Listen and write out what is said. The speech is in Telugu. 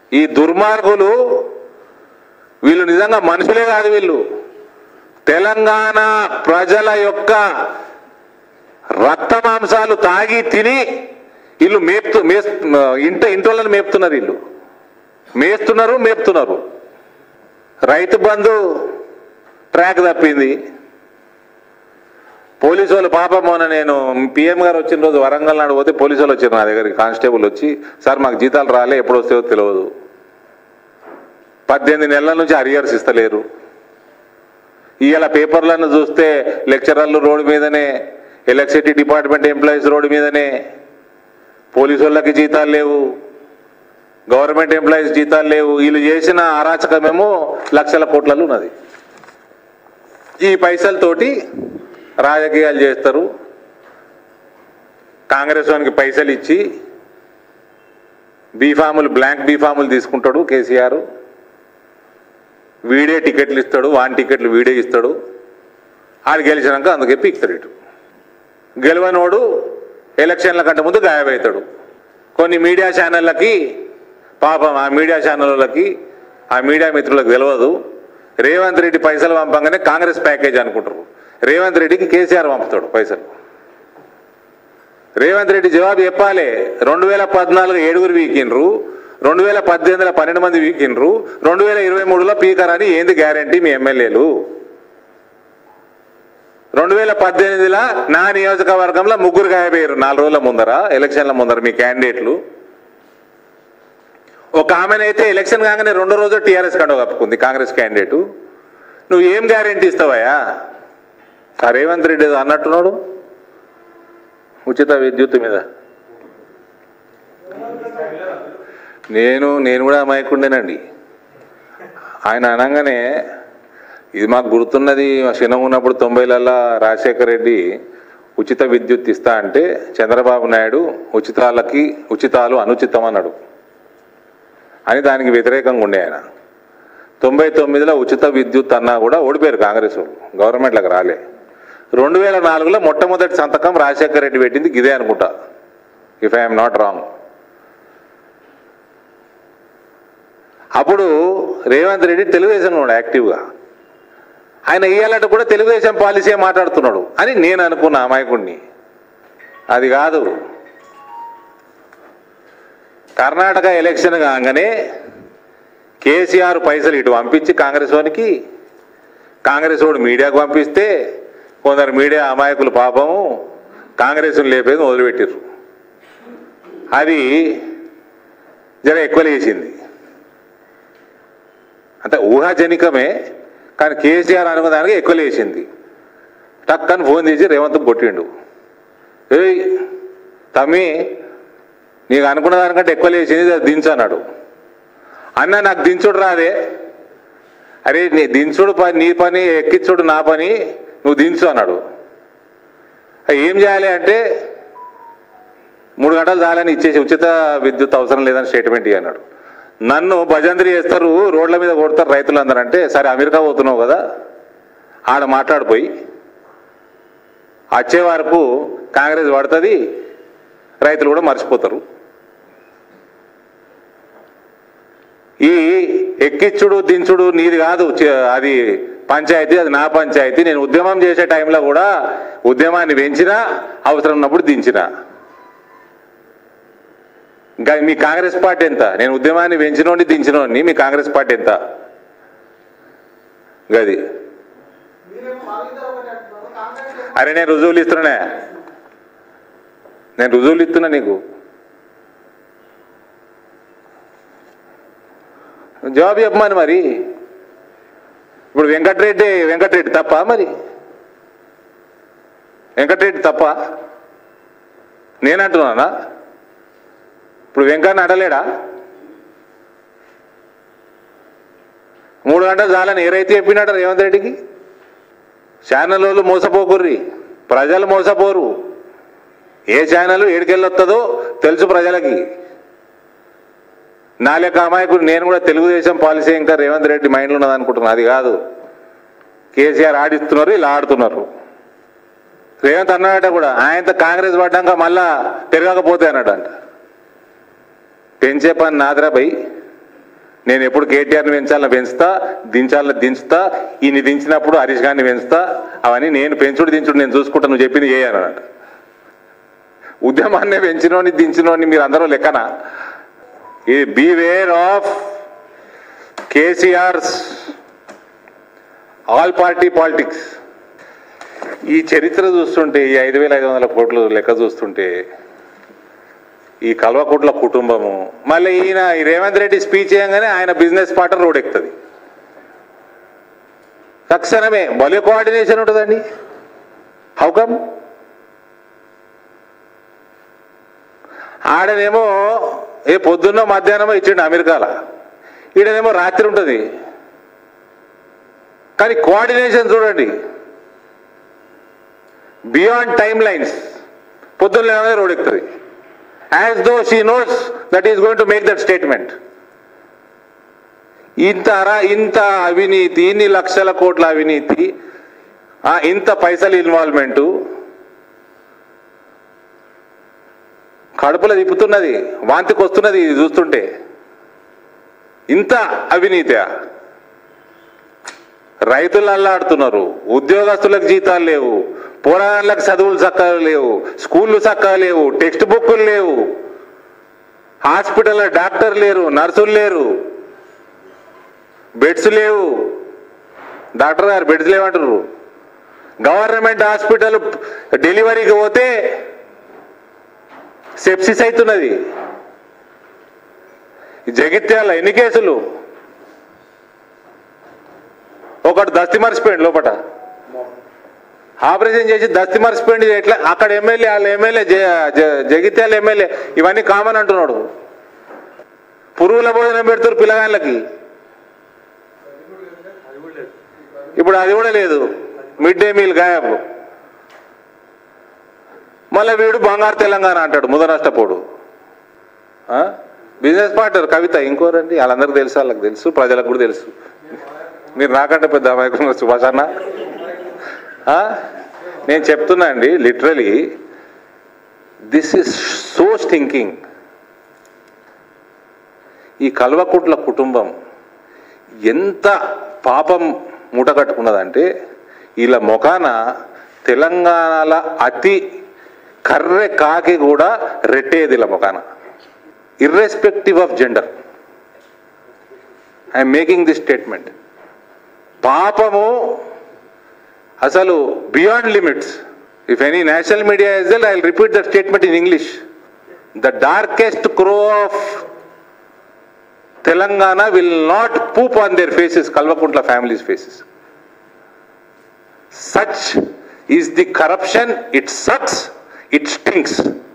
ఈ దుర్మార్గులు వీళ్ళు నిజంగా మనుషులే కాదు వీళ్ళు తెలంగాణ ప్రజల యొక్క రక్త మాంసాలు తాగి తిని వీళ్ళు మేపుతూ మేస్ ఇంట ఇంటోళ్ళని మేపుతున్నారు వీళ్ళు మేస్తున్నారు మేపుతున్నారు రైతు బంధు ట్రాక్ తప్పింది పోలీసు వాళ్ళు పాపం మొన్న నేను పిఎం గారు వచ్చిన రోజు వరంగల్ నాడు పోతే పోలీసు వాళ్ళు వచ్చారు నా దగ్గరికి కానిస్టేబుల్ వచ్చి సార్ మాకు జీతాలు రాలే ఎప్పుడు వస్తాయో తెలియదు పద్దెనిమిది నెలల నుంచి అరియర్స్ ఇస్తలేరు ఇవాళ పేపర్లను చూస్తే లెక్చరర్లు రోడ్డు మీదనే ఎలక్ట్రిసిటీ డిపార్ట్మెంట్ ఎంప్లాయీస్ రోడ్డు మీదనే పోలీసు వాళ్ళకి జీతాలు లేవు గవర్నమెంట్ ఎంప్లాయీస్ జీతాలు లేవు వీళ్ళు చేసిన అరాచకమేమో లక్షల కోట్లలో ఉన్నది ఈ పైసలతోటి రాజకీయాలు చేస్తారు కాంగ్రెస్ వానికి పైసలు ఇచ్చి బీఫాములు బ్లాంక్ బీఫాములు తీసుకుంటాడు కేసీఆర్ వీడే టికెట్లు ఇస్తాడు వాన్ టికెట్లు వీడే ఇస్తాడు ఆడు గెలిచినాక అందుకే పీక్తాడు ఇటు గెలవనోడు ఎలక్షన్ల కంటే ముందు గాయమవుతాడు కొన్ని మీడియా ఛానళ్ళకి పాపం ఆ మీడియా ఛానళ్ళకి ఆ మీడియా మిత్రులకు తెలియదు రేవంత్ రెడ్డి పైసలు పంపంగానే కాంగ్రెస్ ప్యాకేజ్ అనుకుంటారు రేవంత్ రెడ్డికి కేసీఆర్ పంపుతాడు పైసలు రేవంత్ రెడ్డి జవాబు చెప్పాలి రెండు వేల పద్నాలుగు ఏడుగురు వీకిండ్రు రెండు వేల పద్దెనిమిదిలో పన్నెండు మంది వీకిండ్రు రెండు వేల ఇరవై మూడులో పీకర్ అని ఏంది గ్యారంటీ మీ ఎమ్మెల్యేలు రెండు వేల పద్దెనిమిదిలో నా నియోజకవర్గంలో ముగ్గురు గాయపోయారు నాలుగు రోజుల ముందర ఎలక్షన్ల ముందర మీ క్యాండిడేట్లు ఒక ఆమెనైతే ఎలక్షన్ కాగానే రెండో రోజు టీఆర్ఎస్ కండవ కప్పుకుంది కాంగ్రెస్ క్యాండిడేట్ నువ్వు ఏం గ్యారంటీ ఇస్తావయ్యా ఆ రేవంత్ రెడ్డి ఏదో అన్నట్టున్నాడు ఉచిత విద్యుత్ మీద నేను నేను కూడా అమాయకుండేనండి ఆయన అనగానే ఇది మాకు గుర్తున్నది మా చిన్నగా ఉన్నప్పుడు తొంభైలలో రాజశేఖర రెడ్డి ఉచిత విద్యుత్ ఇస్తా అంటే చంద్రబాబు నాయుడు ఉచితాలకి ఉచితాలు అనుచితం అన్నాడు అని దానికి వ్యతిరేకంగా ఉండే ఆయన తొంభై తొమ్మిదిలో ఉచిత విద్యుత్ అన్నా కూడా ఓడిపోయారు కాంగ్రెస్ వాళ్ళు గవర్నమెంట్లకు రాలే రెండు వేల నాలుగులో మొట్టమొదటి సంతకం రాజశేఖర రెడ్డి పెట్టింది ఇదే అనుకుంటా ఇఫ్ ఐఎమ్ నాట్ రాంగ్ అప్పుడు రేవంత్ రెడ్డి తెలుగుదేశం ఉన్నాడు యాక్టివ్గా ఆయన ఇయ్యాలంటే కూడా తెలుగుదేశం పాలసీ మాట్లాడుతున్నాడు అని నేను అనుకున్నా అమాయకుడిని అది కాదు కర్ణాటక ఎలక్షన్ కాగానే కేసీఆర్ పైసలు ఇటు పంపించి కాంగ్రెస్ వానికి కాంగ్రెస్ వాడు మీడియాకు పంపిస్తే కొందరు మీడియా అమాయకులు పాపము కాంగ్రెస్ లేపేది మొదలుపెట్టారు అది జర ఎక్కువ లేచింది అంటే ఊహాజనికమే కానీ కేసీఆర్ అనుకున్నానికి ఎక్కువ లేచింది టక్కని ఫోన్ చేసి రేవంత్ కొట్టిండు ఏయ్ తమ్మి నీకు అనుకున్న దానికంటే ఎక్కువ లేచింది అది దించు అన్నాడు అన్న నాకు దించుడు రాదే అరే నీ దించుడు పని నీ పని ఎక్కించుడు నా పని నువ్వు దించు అన్నాడు ఏం చేయాలి అంటే మూడు గంటలు చాలని ఇచ్చేసి ఉచిత విద్యుత్ అవసరం లేదని స్టేట్మెంట్ ఇయ్యి అన్నాడు నన్ను భజంత్రి చేస్తారు రోడ్ల మీద కొడతారు రైతులందరూ అంటే సరే అమెరికా పోతున్నావు కదా ఆడ మాట్లాడిపోయి వచ్చే వరకు కాంగ్రెస్ పడుతుంది రైతులు కూడా మర్చిపోతారు ఈ ఎక్కిచ్చుడు దించుడు నీది కాదు చే- అది పంచాయతీ అది నా పంచాయతీ నేను ఉద్యమం చేసే టైంలో కూడా ఉద్యమాన్ని పెంచినా అవసరం ఉన్నప్పుడు దించినా ఇంకా మీ కాంగ్రెస్ పార్టీ ఎంత నేను ఉద్యమాన్ని పెంచినోడిని దించినోడిని మీ కాంగ్రెస్ పార్టీ ఎంత గది మీరేమో వాళ్ళిద్దరు ఒకటి అంటున్నారు కాంగ్రెస్ ఏమో అరే నేను రుజువులు ఇస్తున్నా నేను రుజువులు ఇస్తున్నా నీకు జవాబు చెప్పమని మరి ఇప్పుడు వెంకటరెడ్డి వెంకటరెడ్డి తప్ప మరి వెంకటరెడ్డి తప్ప నేనంటున్నానా ఇప్పుడు వెంకన్న అడలేడా మూడు గంటలు చాలని ఏ రైతు చెప్పినాడు రేవంత్ రెడ్డికి ఛానల్ వాళ్ళు మోసపోకుర్రి ప్రజలు మోసపోరు ఏ ఛానల్ ఏడికెళ్ళొస్తుందో తెలుసు ప్రజలకి నా లెక్క అమాయకుడు నేను కూడా తెలుగుదేశం పాలసీ ఇంకా రేవంత్ రెడ్డి మైండ్లో ఉన్నది అనుకుంటున్నాను అది కాదు కేసీఆర్ ఆడిస్తున్నారు ఇలా ఆడుతున్నారు రేవంత్ అన్నాడట కూడా ఆయనతో కాంగ్రెస్ పడ్డాక మళ్ళా పెరగకపోతే అన్నాడంట పెంచే పని నాదిరా భయ్ నేను ఎప్పుడు కేటీఆర్ని పెంచాలని పెంచుతా దించాలని దించుతా ఈయన దించినప్పుడు హరీష్ గారిని పెంచుతా అవన్నీ నేను పెంచుడు దించుడు నేను చూసుకుంటా నువ్వు చెప్పింది ఏ అన్నట్టు ఉద్యమాన్ని పెంచినోని దించినోని మీరు అందరూ లెక్కన ఈ beware of KCR's all party politics ఈ చరిత్ర చూస్తుంటే ఈ ఐదు వేల ఐదు వందల కోట్లు లెక్క చూస్తుంటే ఈ కల్వకుట్ల కుటుంబము మళ్ళీ ఈయన ఈ రేవంత్ రెడ్డి స్పీచ్ చేయగానే ఆయన బిజినెస్ పార్ట్నర్ రోడ్ ఎక్కుతుంది తక్షణమే భలే కోఆర్డినేషన్ ఉంటుందండి హౌకమ్ ఆడనేమో ఏ పొద్దున్నో మధ్యాహ్నమో ఇచ్చిండు అమెరికాల ఈడనేమో రాత్రి ఉంటుంది కానీ కోఆర్డినేషన్ చూడండి బియాండ్ టైమ్ లైన్స్ పొద్దున్న లేవగానే రోడ్ ఎక్కుతుంది as though she knows that is going to make that statement ఇంత అరా ఇంత అవినీతి ఇన్ని లక్షల కోట్ల అవినీతి ఆ, ఇంత పైసల ఇన్వాల్వ్మెంటు కడుపులో తిప్పుతున్నది వాంతికి వస్తున్నది ఇది చూస్తుంటే ఇంత అవినీతి రైతులు అల్లాడుతున్నారు ఉద్యోగస్తులకు జీతాలు లేవు పోరాళ్ళకి చదువులు చక్కగా లేవు స్కూళ్ళు చక్కగా లేవు టెక్స్ట్ బుక్కులు లేవు హాస్పిటల్లో డాక్టర్ లేరు నర్సులు లేరు బెడ్స్ లేవు డాక్టర్ గారు బెడ్స్ లేవంటారు గవర్నమెంట్ హాస్పిటల్ డెలివరీకి పోతే సెప్సిస్ అవుతున్నది జగిత్యాల ఎన్ని కేసులు ఒకటి దస్తి మర్చిపోయింది లోపట ఆపరేషన్ చేసి దస్తి మర్చిపోయింది ఎట్లా అక్కడ ఎమ్మెల్యే వాళ్ళ ఎమ్మెల్యే జగిత్యాల ఎమ్మెల్యే ఇవన్నీ కామన్ అంటున్నాడు పురుగుల భోజనం పెడుతున్నారు పిల్లగాళ్ళకి ఇప్పుడు అది కూడా లేదు మిడ్ డే మీల్ గాయబ్ మళ్ళీ వీడు బంగారు తెలంగాణ అంటాడు ముదనష్టపోడు ఆ? బిజినెస్ పార్ట్నర్ కవిత ఇంకోరండి వాళ్ళందరికీ తెలుసు వాళ్ళకి తెలుసు ప్రజలకు కూడా తెలుసు మీరు నాకంటే పెద్ద అమాయకులు సుభాష్ అన్న ఆ? నేను చెప్తున్నా అండి literally this is so stinking ఈ కల్వకుట్ల కుటుంబం ఎంత పాపం మూటగట్టుకున్నదంటే వీళ్ళ మొఖాన తెలంగాణల అతి కర్రె కాకి కూడా రెట్టేది వీళ్ళ మొఖాన irrespective of gender I'm making this statement పాపము అసలు beyond limits if any national media is there I repeat that statement in English the darkest crow of Telangana will not poop on their faces Kalvakuntla families faces such is the corruption it sucks it స్టింక్స్